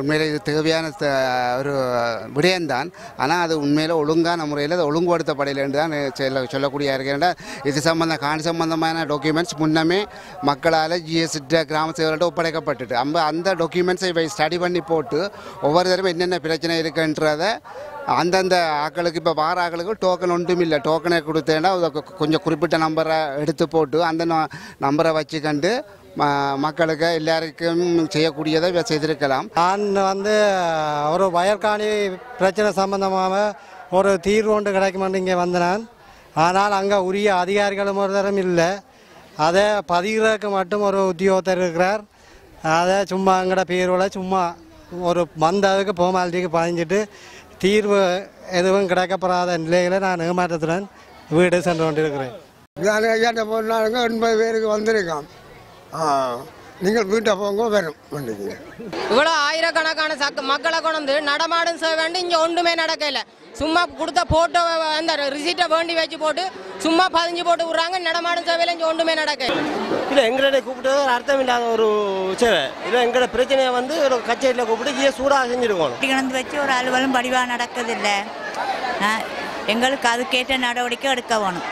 உண்மையிலே இது தேவையான த- ஒரு விடயம்தான் ஆனால் அது உண்மையில் ஒழுங்கான முறையில் அது ஒழுங்குபடுத்தப்படலை என்று தான் சொல்ல சொல்லக்கூடிய இருக்கிறேன் இது சம்பந்தம் காணி சம்பந்தமான டாக்குமெண்ட்ஸ் முன்னமே மக்களால் ஜிஎஸ் கிராம சேவர்கள்ட்ட ஒப்படைக்கப்பட்டுட்டு அந்த அந்த டாக்குமெண்ட்ஸை இவை ஸ்டடி பண்ணி போட்டு ஒவ்வொரு தடவை என்னென்ன பிரச்சனை இருக்குன்றதை அந்தந்த ஆக்களுக்கு இப்போ வார ஆக்களுக்கு டோக்கன் ஒன்றும் இல்லை டோக்கனை கொடுத்தேன்னா அதை கொ- கொஞ்சம் குறிப்பிட்ட நம்பரை எடுத்து போட்டு அந்த ந- நம்பரை வச்சுக்கண்டு ம மக்களுக்கு எல்லாருக்கும் செய்யக்கூடியதை இவ செய்திருக்கலாம் நான் வந்து ஒரு வயற்காணி பிரச்சனை சம்பந்தமாக ஒரு தீர்வு ஒன்று கிடைக்குமென்று இங்கே வந்தேன் ஆனால் அங்கே உரிய அதிகாரிகளும் ஒரு தரம் இல்லை அதை பதிகிறதுக்கு மட்டும் ஒரு உத்தியோகத்தர் இருக்கிறார் அதை சும்மா எங்கட பேரோட சும்மா ஒரு வந்ததுக்கு போமாலிட்டிக்கு பதிஞ்சிட்டு தீர்வு எதுவும் கிடைக்கப்படாத நிலையில் நான் ஏமாற்றத்துடன் வீடு சென்று கொண்டிருக்கிறேன் நான் ஐயாட்ட போனாலுங்க எண்பது பேருக்கு வந்திருக்கான் ஆ நீங்கள் வீட்டை போங்க வரும் வண்டிக்கு இவ்வளோ ஆயிரக்கணக்கான சக்க மக்களை கொண்டு வந்து நடமாடும் சேவை வேண்டி இங்கே ஒன்றுமே நடக்கல சும்மா கொடுத்த போட்டோ அந்த ரிசீட்டை வேண்டி வச்சு போட்டு சும்மா பதிஞ்சு போட்டு விட்றாங்க நடமாடும் சேவையில் இங்கே ஒன்றுமே நடக்கல இல்லை எங்களை கூப்பிட்டு ஒரு அர்த்தம் இல்லாத ஒரு சேவை இல்லை எங்களோட பிரச்சனையை வந்து ஒரு கச்சேரியில் கூப்பிட்டு இங்கே சூடாக செஞ்சுருக்கணும் கிடந்து வச்சு ஒரு அலுவலும் படிவாக நடக்குதில்ல ஆ, எங்களுக்கு அதுக்கேற்ற நடவடிக்கை எடுக்க வேணும்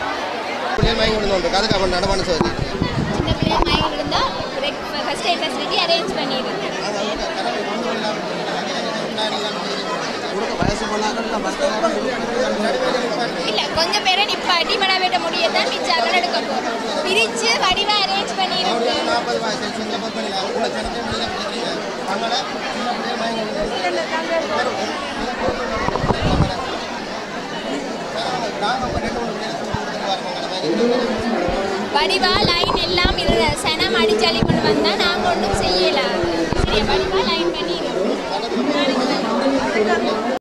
சின்ன பிள்ளைங்க மயங்கி இருந்தா ஃபர்ஸ்ட் எய்ட் ஃபெசிலிட்டி அரேஞ்ச் பண்ணிடுங்க இல்ல கொஞ்சம் பேரை நிப்பாட்டி மழை வெட்ட முடியத்தான் மிச்சாக்கள் எடுக்க போறோம் பிரிச்சு வடிவா அரேஞ்ச் பண்ணிருக்கு வடிவா லைன் எல்லாம் இருந்த சனம் அடிச்சாலி கொண்டு வந்தா நாங்க ஒன்றும் செய்யல சரியா வடிவா லைன் பண்ணி